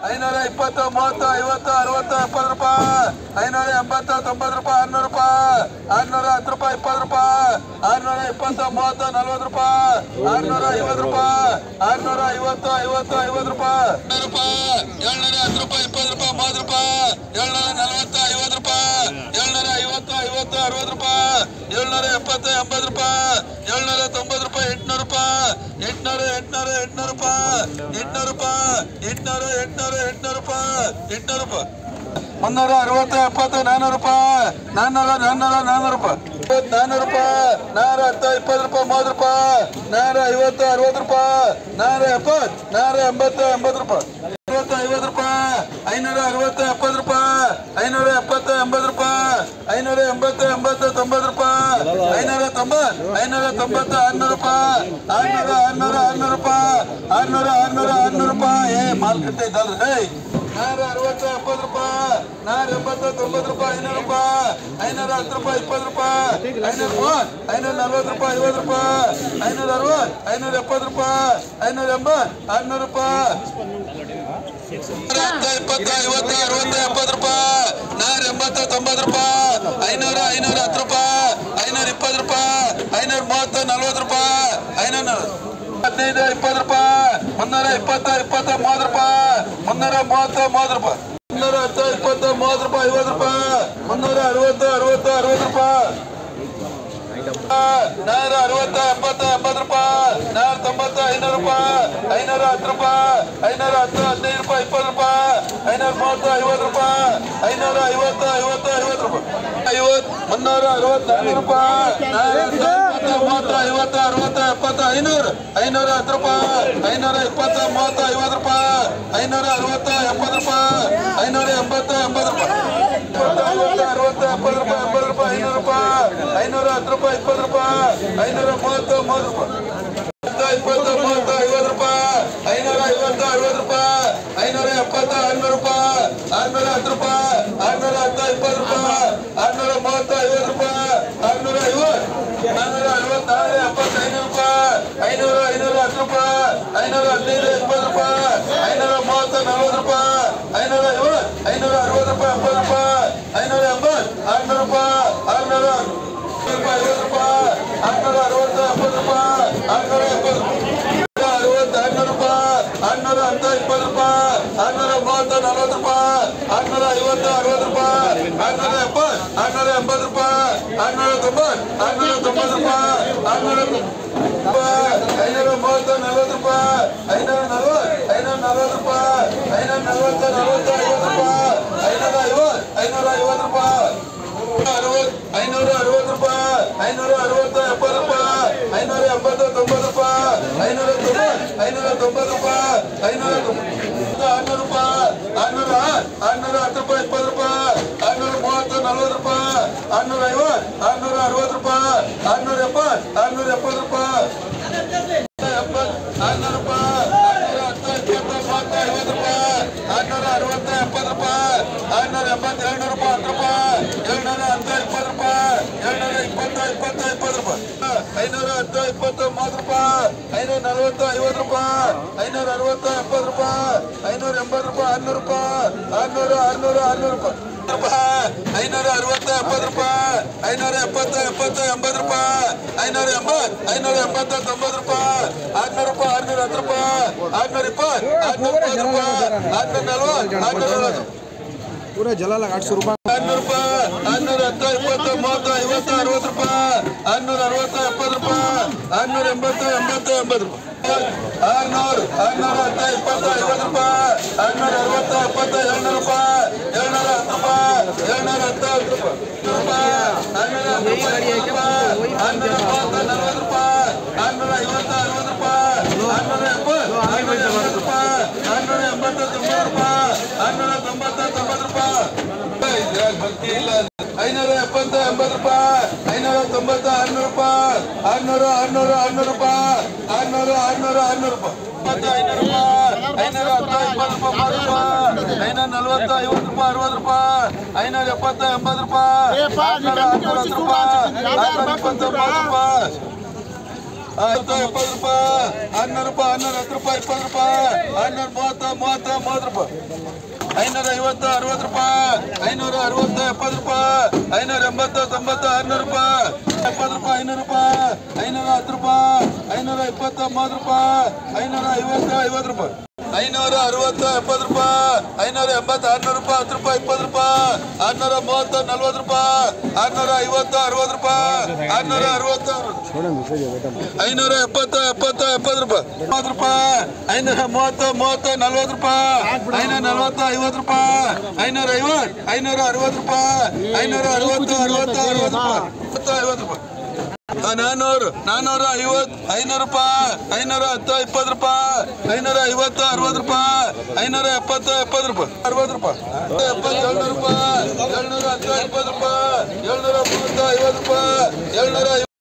ಐನೂರ ಇಪ್ಪತ್ತು ಮೂವತ್ತು ಐವತ್ತು ಅರವತ್ತು ಎಪ್ಪತ್ತು ರೂಪಾಯಿ ಐನೂರ ಎಂಬತ್ತು ತೊಂಬತ್ತು ರೂಪಾಯಿ ಆರ್ನೂರು ರೂಪಾಯಿ ಆರ್ನೂರ ಹತ್ತು ರೂಪಾಯಿ ಇಪ್ಪತ್ತು ರೂಪಾಯಿ ಆರ್ನೂರ ಇಪ್ಪತ್ತು ಮೂವತ್ತು ನಲ್ವತ್ತು ರೂಪಾಯಿ ಆರ್ನೂರ ಐವತ್ತು ರೂಪಾಯಿ ಆರ್ನೂರ ಐವತ್ತು ಐವತ್ತು ಐವತ್ತು ರೂಪಾಯಿ ನೂರು ರೂಪಾಯಿ ಏಳ್ನೂರ ಹತ್ತು ರೂಪಾಯಿ ಇಪ್ಪತ್ತು ರೂಪಾಯಿ ಮೂವತ್ತು ರೂಪಾಯಿ ಏಳ್ನೂರ ನಲವತ್ತು ಐವತ್ತು ರೂಪಾಯಿ ಏಳ್ನೂರ ಐವತ್ತು ಐವತ್ತು ಅರವತ್ತು ರೂಪಾಯಿ ಏಳ್ನೂರ ಎಪ್ಪತ್ತು ಎಂಬತ್ತು ರೂಪಾಯಿ ಏಳ್ನೂರ ತೊಂಬತ್ತು ರೂಪಾಯಿ ಎಂಟ್ನೂರು ರೂಪಾಯಿ ಎಂಟ್ನೂರು ಎಂಟ್ನೂರು ಎಂಟ್ನೂರು ರೂಪಾಯಿ ಎಂಟ್ನೂರು ರೂಪಾಯಿ ಎಂಟ್ನೂರು ಎಂಟ್ನೂರು ಎಂಟ್ನೂರು ರೂಪಾಯಿ ಎಂಟ್ನೂರು ರೂಪಾಯಿ ಮುನ್ನೂರ ಅರವತ್ತು ಎಪ್ಪತ್ತು ನಾನ್ನೂರು ರೂಪಾಯಿ ನಾನ್ನೂರ ನಾನ್ನೂರ ನಾನ್ನೂರು ರೂಪಾಯಿ ಇಪ್ಪತ್ತು ನಾನ್ನೂರು ರೂಪಾಯಿ ನಾರ ಹತ್ತು ಇಪ್ಪತ್ತು ರೂಪಾಯಿ ಮೂವತ್ತು ರೂಪಾಯಿ ನಾರ ಐವತ್ತು ಅರವತ್ತು ರೂಪಾಯಿ ನಾರ ಎಪ್ಪತ್ತು ನಾರ ಎಂಬತ್ತು ಎಂಬತ್ತು ರೂಪಾಯಿ ಅರವತ್ತು ಐವತ್ತು ರೂಪಾಯಿ ಐನೂರ ಅರವತ್ತು ಎಪ್ಪತ್ತು ರೂಪಾಯಿ ಐನೂರ ಎಪ್ಪತ್ತು ಎಂಬತ್ತು ರೂಪಾಯಿ ಐನೂರ ಎಂಬತ್ತು ಎಂಬತ್ತು ತೊಂಬತ್ತು ರೂಪಾಯಿ ಐನೂರ ತೊಂಬತ್ತು ಐನೂರ ತೊಂಬತ್ತು ಆರ್ನೂರು ರೂಪಾಯಿ ಆರ್ನೂರ ಆರ್ನೂರ ಆರ್ನೂರು ರೂಪಾಯಿ ಆರ್ನೂರ ಆರ್ನೂರ ಆರ್ನೂರು ರೂಪಾಯಿ ಏ ಮಾರ್ಕೆಟ್ ಇದ್ದಲ್ರಿ ಏಯ್ ನಾರ ಅರವತ್ತು ಎಪ್ಪತ್ತು ರೂಪಾಯಿ ನಾರ ಎಂಬತ್ತು ತೊಂಬತ್ತು ರೂಪಾಯಿ ಐನೂರು ರೂಪಾಯಿ ಐನೂರ ಹತ್ತು ರೂಪಾಯಿ ಇಪ್ಪತ್ತು ರೂಪಾಯಿ ಐನೂರ ಮೂವತ್ತು ಐನೂರ ನಲ್ವತ್ತು ರೂಪಾಯಿ ಐವತ್ತು ರೂಪಾಯಿ ಐನೂರ ಅರವತ್ತು ಐನೂರ ಎಪ್ಪತ್ತು ರೂಪಾಯಿ ಐನೂರ ಎಂಬತ್ತು ಆರ್ನೂರು ರೂಪಾಯಿ ಹತ್ತು ಇಪ್ಪತ್ತು ಐವತ್ತು ಅರವತ್ತು ಎಪ್ಪತ್ತು ರೂಪಾಯಿ ನಾರ ಎಂಬತ್ತು ತೊಂಬತ್ತು ರೂಪಾಯಿ ಐನೂರ ಐನೂರ ಹತ್ತು ರೂಪಾಯಿ ಐನೂರ ಇಪ್ಪತ್ತು ರೂಪಾಯಿ ಐನೂರ ಮೂವತ್ತು ನಲ್ವತ್ತು ರೂಪಾಯಿ ಐನೂರ ನಲ್ವತ್ತು ಹದಿನೈದು ಇಪ್ಪತ್ತು ರೂಪಾಯಿ ಮುನ್ನೂರ ಇಪ್ಪತ್ತು ಇಪ್ಪತ್ತು ಮೂವತ್ತು ರೂಪಾಯಿ ಮುನ್ನೂರ ಮೂವತ್ತು ಮೂವತ್ತು ರೂಪಾಯಿ ಮುನ್ನೂರ ಹತ್ತು ಇಪ್ಪತ್ತು ಮೂವತ್ತು ರೂಪಾಯಿ ಐವತ್ತು ರೂಪಾಯಿ ಮುನ್ನೂರ ಅರವತ್ತು ಅರವತ್ತು ಅರವತ್ತು ರೂಪಾಯಿ ನಾರ ಅರವತ್ತು ಎಪ್ಪತ್ತು ಎಪ್ಪತ್ತು ರೂಪಾಯಿ ನಾರ ತೊಂಬತ್ತು ಐನೂರು ರೂಪಾಯಿ ಐನೂರ ಹತ್ತು ರೂಪಾಯಿ ಐನೂರ ಹತ್ತು ಹದಿನೈದು ರೂಪಾಯಿ ಇಪ್ಪತ್ತು ರೂಪಾಯಿ ಐನೂರ ಮೂವತ್ತು ಐವತ್ತು ರೂಪಾಯಿ ಐನೂರ ಐವತ್ತು ಐವತ್ತು ಐವತ್ತು ರೂಪಾಯಿ ಐವತ್ತು ಮುನ್ನೂರ ಅರವತ್ತು ನಾನ್ನೂರು ರೂಪಾಯಿ ನಾರ ಇಪ್ಪತ್ತು ಮೂವತ್ತು ಐವತ್ತು ಅರವತ್ತು ಎಪ್ಪತ್ತು ಐನೂರು ಐನೂರ ಹತ್ತು ರೂಪಾಯಿ ಐನೂರ ಇಪ್ಪತ್ತು ಮೂವತ್ತು ಐವತ್ತು ರೂಪಾಯಿ ಐನೂರ ಅರವತ್ತು ಎಪ್ಪತ್ತು ರೂಪಾಯಿ ಐನೂರ ಎಂಬತ್ತು ಎಂಬತ್ತು ರೂಪಾಯಿ ಐವತ್ತು ಅರವತ್ತು ಎಪ್ಪತ್ತು ರೂಪಾಯಿ ಎಂಬತ್ತು ರೂಪಾಯಿ ಐನೂರು ರೂಪಾಯಿ ಐನೂರ ಹತ್ತು ರೂಪಾಯಿ ಇಪ್ಪತ್ತು ರೂಪಾಯಿ ಐನೂರ ಮೂವತ್ತು ಮೂವತ್ತು ರೂಪಾಯಿ ಇಪ್ಪತ್ತು ಮೂವತ್ತು ಐವತ್ತು ರೂಪಾಯಿ ಐನೂರ ಐವತ್ತು ಅರವತ್ತು ರೂಪಾಯಿ ಐನೂರ ಎಪ್ಪತ್ತು ಆರ್ನೂರು ರೂಪಾಯಿ ಆರ್ನೂರ ಹತ್ತು ರೂಪಾಯಿ ಆರ್ನೂರ ಹತ್ತು ಇಪ್ಪತ್ತು ರೂಪಾಯಿ ಆರ್ನೂರ ಮೂವತ್ತು ಐವತ್ತು ರೂಪಾಯಿ ಆರ್ನೂರ ಐವತ್ತು ನಾನ್ನೂರ ಅರವತ್ತು ನಾನ್ನೂರ ಎಪ್ಪತ್ತು ಐನೂರು ರೂಪಾಯಿ ಐನೂರ ಐನೂರ ಹತ್ತು ರೂಪಾಯಿ ಐನೂರ ಹದಿನೈದು ಇಪ್ಪತ್ತು ರೂಪಾಯಿ ಐನೂರ ಮೂವತ್ತು ನಲ್ವತ್ತು ರೂಪಾಯಿ ಐನೂರ ಐವತ್ತು ಐನೂರ ಅರವತ್ತು ರೂಪಾಯಿ ಎಪ್ಪತ್ತು ರೂಪಾಯಿ ಐನೂರ ಎಂಬತ್ತು ಆರ್ನೂರು ರೂಪಾಯಿ ಆರ್ನೂರ ರೂಪಾಯಿ ಐವತ್ತು ರೂಪಾಯಿ ಆರ್ನೂರ ಅರವತ್ತು ಎಪ್ಪತ್ತು ರೂಪಾಯಿ ಆರ್ನೂರ ಎಪ್ಪತ್ತು ಅರವತ್ತು ಆರ್ನೂರು ರೂಪಾಯಿ ಆರ್ನೂರ ಹತ್ತು ಇಪ್ಪತ್ತು ರೂಪಾಯಿ ಆರ್ನೂರ ಮೂವತ್ತು ನಲ್ವತ್ತು ರೂಪಾಯಿ ಆರ್ನೂರ ಐವತ್ತು ಅರವತ್ತು ರೂಪಾಯಿ ಆರ್ನೂರ ಎಪ್ಪತ್ತು ಆರ್ನೂರ ಎಂಬತ್ತು ರೂಪಾಯಿ ಆರ್ನೂರ ತೊಂಬತ್ತು ಆರ್ನೂರ ತೊಂಬತ್ತು ರೂಪಾಯಿ ಆರ್ನೂರ ರೂಪಾಯಿ ಐನೂರ ಮೂವತ್ತು ನಲ್ವತ್ತು ರೂಪಾಯಿ ಐನೂರ ನಲ್ವತ್ತು ಐನೂರ ನಲ್ವತ್ತು ರೂಪಾಯಿ ಐನೂರ ನಲ್ವತ್ತು ನಲ್ವತ್ತು ಐವತ್ತು ರೂಪಾಯಿ ಐನೂರ ಐವತ್ತು ಐನೂರ ಐವತ್ತು ರೂಪಾಯಿ ಅರವತ್ತು ಐನೂರ ಅರವತ್ತು ರೂಪಾಯಿ ಐನೂರ ಅರವತ್ತು ಎಪ್ಪತ್ತು ರೂಪಾಯಿ ಐನೂರ ಎಂಬತ್ತು ತೊಂಬತ್ತು ರೂಪಾಯಿ ಐನೂರ ತೊಂಬತ್ತು ಐನೂರ ತೊಂಬತ್ತು ರೂಪಾಯಿ ಐನೂರ ತೊಂಬತ್ತು ಆರ್ನೂರು ರೂಪಾಯಿ ಆರ್ನೂರ ಆರ್ನೂರ ಹತ್ತು ರೂಪಾಯಿ ಇಪ್ಪತ್ತು ರೂಪಾಯಿ ಆರ್ನೂರ ಮೂವತ್ತು ನಲ್ವತ್ತು ರೂಪಾಯಿ ಆರ್ನೂರ ಐವತ್ತು ಆರ್ನೂರ ಅರವತ್ತು ರೂಪಾಯಿ ಆರ್ನೂರ ಎಪ್ಪತ್ತು ಆರ್ನೂರ ಎಪ್ಪತ್ತು ರೂಪಾಯಿ ಎಪ್ಪತ್ತು ಆರ್ನೂರು ರೂಪಾಯಿ ಆರ್ನೂರ ಹತ್ತು ಇಪ್ಪತ್ತು ಮೂವತ್ತು ಐವತ್ತು ರೂಪಾಯಿ ಆರ್ನೂರ ಅರವತ್ತು ಎಪ್ಪತ್ತು ರೂಪಾಯಿ ಆರ್ನೂರ ಎಂಬತ್ತು ಏಳ್ನೂರು ರೂಪಾಯಿ ಹತ್ತು ರೂಪಾಯಿ ಏಳ್ನೂರ ಹತ್ತು ಇಪ್ಪತ್ತು ರೂಪಾಯಿ ಏಳ್ನೂರ ಇಪ್ಪತ್ತು ಇಪ್ಪತ್ತು ಇಪ್ಪತ್ತು ರೂಪಾಯಿ ಐನೂರ ಹತ್ತು ಇಪ್ಪತ್ತು ಮೂವತ್ತು ರೂಪಾಯಿ ಐನೂರ ನಲವತ್ತು ಐವತ್ತು ರೂಪಾಯಿ ಐನೂರ ಅರವತ್ತು ಎಪ್ಪತ್ತು ರೂಪಾಯಿ ಐನೂರ ಎಂಬತ್ತು ರೂಪಾಯಿ ಆರ್ನೂರು ರೂಪಾಯಿ ಆರ್ನೂರು ಆರ್ನೂರು ಆರ್ನೂರು ರೂಪಾಯಿ ರೂಪಾಯಿ ಐನೂರ ಅರವತ್ತು ಎಪ್ಪತ್ತು ರೂಪಾಯಿ ಐನೂರ ಎಪ್ಪತ್ತು ಎಪ್ಪತ್ತು ಎಂಬತ್ತು ರೂಪಾಯಿ ಐನೂರ ಎಂಬತ್ತು ಐನೂರ ಎಂಬತ್ತು ತೊಂಬತ್ತು ರೂಪಾಯಿ ಆರ್ನೂರು ರೂಪಾಯಿ ಆರ್ನೂರ ಹತ್ತು ರೂಪಾಯಿ ಆರ್ನೂರ ಇಪ್ಪತ್ತು ಆರ್ನೂರ ಇಪ್ಪತ್ತು ರೂಪಾಯಿ ಆರ್ನೂರ ನಲ್ವತ್ತು ಆರ್ನೂರ ನಲ್ವತ್ತು पूरा जला लगा आठ सौ रुपये ಆರ್ನೂರು ರೂಪಾಯಿ ಆರ್ನೂರ ಹತ್ತು ಇಪ್ಪತ್ತು ಮೂವತ್ತು ಐವತ್ತು ಅರವತ್ತು ರೂಪಾಯಿ ಆರ್ನೂರ ಅರವತ್ತು ಎಪ್ಪತ್ತು ರೂಪಾಯಿ ಆರ್ನೂರ ಎಂಬತ್ತು ಎಂಬತ್ತು ಎಂಬತ್ತು ರೂಪಾಯಿ ಆರ್ನೂರು ಆರ್ನೂರ ಹತ್ತು ಇಪ್ಪತ್ತು ಐವತ್ತು ರೂಪಾಯಿ ಆರ್ನೂರ ಅರವತ್ತು ಎಪ್ಪತ್ತು ಏಳ್ನೂರು ರೂಪಾಯಿ ಏಳ್ನೂರ ಹತ್ತು ರೂಪಾಯಿ ಏಳ್ನೂರ ಹತ್ತು ಹತ್ತು ರೂಪಾಯಿ ಆರ್ನೂರ ಹತ್ತು ರೂಪಾಯಿ ರೂಪಾಯಿ ಆರ್ನೂರ ಮೂವತ್ತು ನಲ್ವತ್ತು ರೂಪಾಯಿ ಆರ್ನೂರ ಐವತ್ತು ಅರವತ್ತು ರೂಪಾಯಿ ಆರ್ನೂರ ಎಪ್ಪತ್ತು ಆರ್ನೂರ ಎಂಬತ್ತು ರೂಪಾಯಿ ಆರ್ನೂರ ಎಂಬತ್ತು ತೊಂಬತ್ತು ರೂಪಾಯಿ ಆರ್ನೂರ ತೊಂಬತ್ತು ತೊಂಬತ್ತು ರೂಪಾಯಿ ಇದ್ರಾಗ ಭಕ್ತಿ ಇಲ್ಲ ಐನೂರ ಎಪ್ಪತ್ತು ಎಂಬತ್ತು ರೂಪಾಯಿ ಐನೂರ ತೊಂಬತ್ತು ಆರ್ನೂರು ರೂಪಾಯಿ ಆರ್ನೂರು ಆರ್ನೂರು ಆರ್ನೂರು ರೂಪಾಯಿ ಆರ್ನೂರು ಆರ್ನೂರು ಆರ್ನೂರು ರೂಪಾಯಿ ಇಪ್ಪತ್ತು ಐನೂರು ರೂಪಾಯಿ ಐನೂರ ಹತ್ತು ಇಪ್ಪತ್ತು ರೂಪಾಯಿ ಮೂವತ್ತು ರೂಪಾಯಿ ಐನೂರ ನಲ್ವತ್ತು ಐವತ್ತು ರೂಪಾಯಿ ಅರವತ್ತು ರೂಪಾಯಿ ಐನೂರ ಎಪ್ಪತ್ತು ಎಂಬತ್ತು ರೂಪಾಯಿ ಆರ್ನೂರ ಆರ್ನೂರ ಹತ್ತು ರೂಪಾಯಿ ಆರ್ನೂರ ಇಪ್ಪತ್ತು ಒಂಬತ್ತು ರೂಪಾಯಿ ಆಯ್ತು ಎಪ್ಪತ್ತು ರೂಪಾಯಿ ಹನ್ನೂರು ರೂಪಾಯಿ ಹನ್ನೂರು ಹತ್ತು ರೂಪಾಯಿ ಇಪ್ಪತ್ತು ರೂಪಾಯಿ ಹನ್ನೂರು ಮೂವತ್ತು ಮೂವತ್ತು ಮೂವತ್ತು ರೂಪಾಯಿ ಐನೂರ ಐವತ್ತು ಅರವತ್ತು ರೂಪಾಯಿ ಐನೂರ ಅರವತ್ತು ಎಪ್ಪತ್ತು ರೂಪಾಯಿ ಐನೂರ ಎಂಬತ್ತು ತೊಂಬತ್ತು ಆರ್ನೂರು ರೂಪಾಯಿ ಎಪ್ಪತ್ತು ರೂಪಾಯಿ ಐನೂರು ರೂಪಾಯಿ ಐನೂರ ಹತ್ತು ರೂಪಾಯಿ ಐನೂರ ಇಪ್ಪತ್ತು ಮೂವತ್ತು ರೂಪಾಯಿ ಐನೂರ ಐವತ್ತು ಐವತ್ತು ರೂಪಾಯಿ ಐನೂರ ಅರವತ್ತು ಎಪ್ಪತ್ತು ರೂಪಾಯಿ ಐನೂರ ಎಂಬತ್ತು ಆರ್ನೂರು ರೂಪಾಯಿ ಹತ್ತು ರೂಪಾಯಿ ಇಪ್ಪತ್ತು ರೂಪಾಯಿ ಆರ್ನೂರ ಮೂವತ್ತು ನಲ್ವತ್ತು ರೂಪಾಯಿ ಆರ್ನೂರ ಐವತ್ತು ಅರವತ್ತು ರೂಪಾಯಿ ಆರ್ನೂರ ಅರವತ್ತು ಐನೂರ ಎಪ್ಪತ್ತು ಎಪ್ಪತ್ತು ಎಪ್ಪತ್ತು ರೂಪಾಯಿ ಮೂವತ್ತು ರೂಪಾಯಿ ಐನೂರ ಮೂವತ್ತು ಮೂವತ್ತು ನಲ್ವತ್ತು ರೂಪಾಯಿ ಐನೂರ ನಲ್ವತ್ತು ಐವತ್ತು ರೂಪಾಯಿ ಐನೂರ ಐವತ್ತು ಐನೂರ ಅರವತ್ತು ರೂಪಾಯಿ ಐನೂರ ಅರವತ್ತು ಅರವತ್ತು ಅರವತ್ತು ರೂಪಾಯಿ ಐವತ್ತು ರೂಪಾಯಿ ಆ, ನಾನ್ನೂರು ನಾನ್ನೂರ ಐವತ್ತು ಐನೂರು ರೂಪಾಯಿ ಐನೂರ ಹತ್ತು ಇಪ್ಪತ್ತು ರೂಪಾಯಿ ಐನೂರ ಐವತ್ತು ಅರವತ್ತು ರೂಪಾಯಿ ಐನೂರ ಎಪ್ಪತ್ತು ಎಪ್ಪತ್ತು ರೂಪಾಯಿ ಅರವತ್ತು ರೂಪಾಯಿ ಎಪ್ಪತ್ತು ಏಳ್ನೂರು ರೂಪಾಯಿ ಏಳ್ನೂರ ಹತ್ತು ಇಪ್ಪತ್ತು ರೂಪಾಯಿ ಏಳ್ನೂರ ಮೂವತ್ತು ಐವತ್ತು ರೂಪಾಯಿ ಏಳ್ನೂರ